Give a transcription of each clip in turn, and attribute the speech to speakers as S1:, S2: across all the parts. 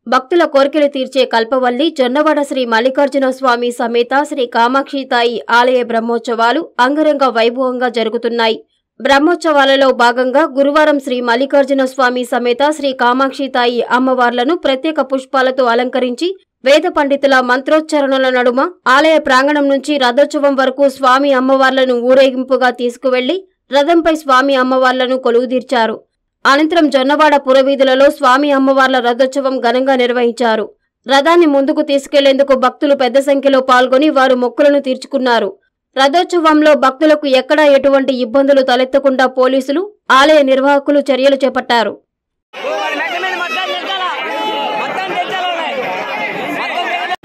S1: భక్తుల కోరికలు తీర్చే కల్పవల్లి జొన్నవాడ శ్రీ మల్లికార్జున స్వామి సమేత శ్రీ కామాక్షితాయి ఆలయ బ్రహ్మోత్సవాలు అంగరంగ వైభవంగా జరుగుతున్నాయి బ్రహ్మోత్సవాలలో భాగంగా గురువారం శ్రీ మల్లికార్జున స్వామి సమేత శ్రీ కామాక్షితాయి అమ్మవార్లను ప్రత్యేక పుష్పాలతో అలంకరించి వేద పండితుల మంత్రోచ్చారణల నడుమ ఆలయ ప్రాంగణం నుంచి రథోత్సవం వరకు స్వామి అమ్మవార్లను ఊరేగింపుగా తీసుకువెళ్లి రథంపై స్వామి అమ్మవార్లను కొలువుదీర్చారు అనంతరం జొన్నవాడ పురవీధులలో స్వామి అమ్మవార్ల రథోత్సవం ఘనంగా నిర్వహించారు రథాన్ని ముందుకు తీసుకెళ్లేందుకు భక్తులు పెద్ద సంఖ్యలో పాల్గొని వారు మొక్కులను తీర్చుకున్నారు రథోత్సవంలో భక్తులకు ఎక్కడా ఎటువంటి ఇబ్బందులు తలెత్తకుండా పోలీసులు ఆలయ నిర్వాహకులు చర్యలు చేపట్టారు
S2: వాడి మెక్క మీద మొత్తం తెచ్చాలా మొత్తం తెచ్చాలా ఉన్నాయి. మొత్తం తెచ్చాలా.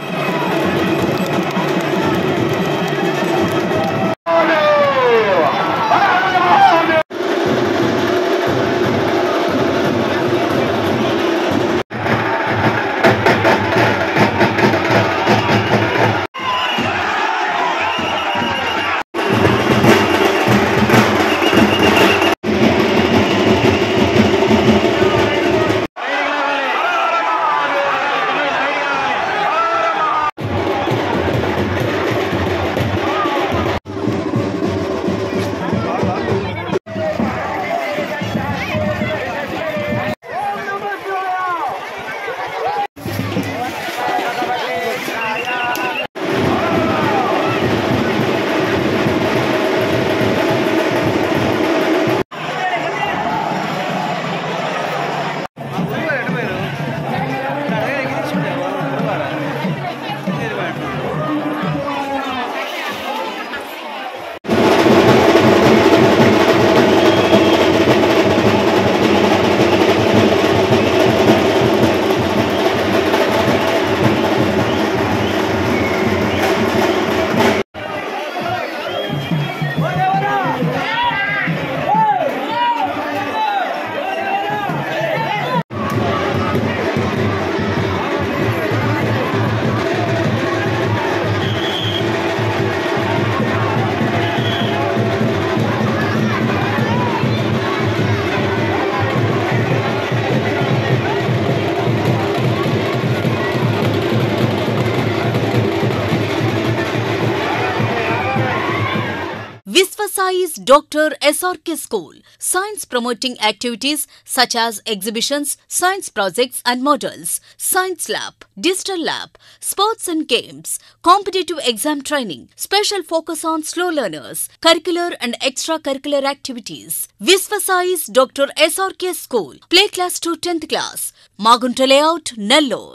S3: Visvasai's Dr. SRK School. Science promoting activities such as exhibitions, science projects and models, science lab, digital lab, sports and games, competitive exam training, special focus on slow learners, curricular and extracurricular activities. Visvasai's Dr. SRK School. Play class to 10th class. Magunta layout, Nellore.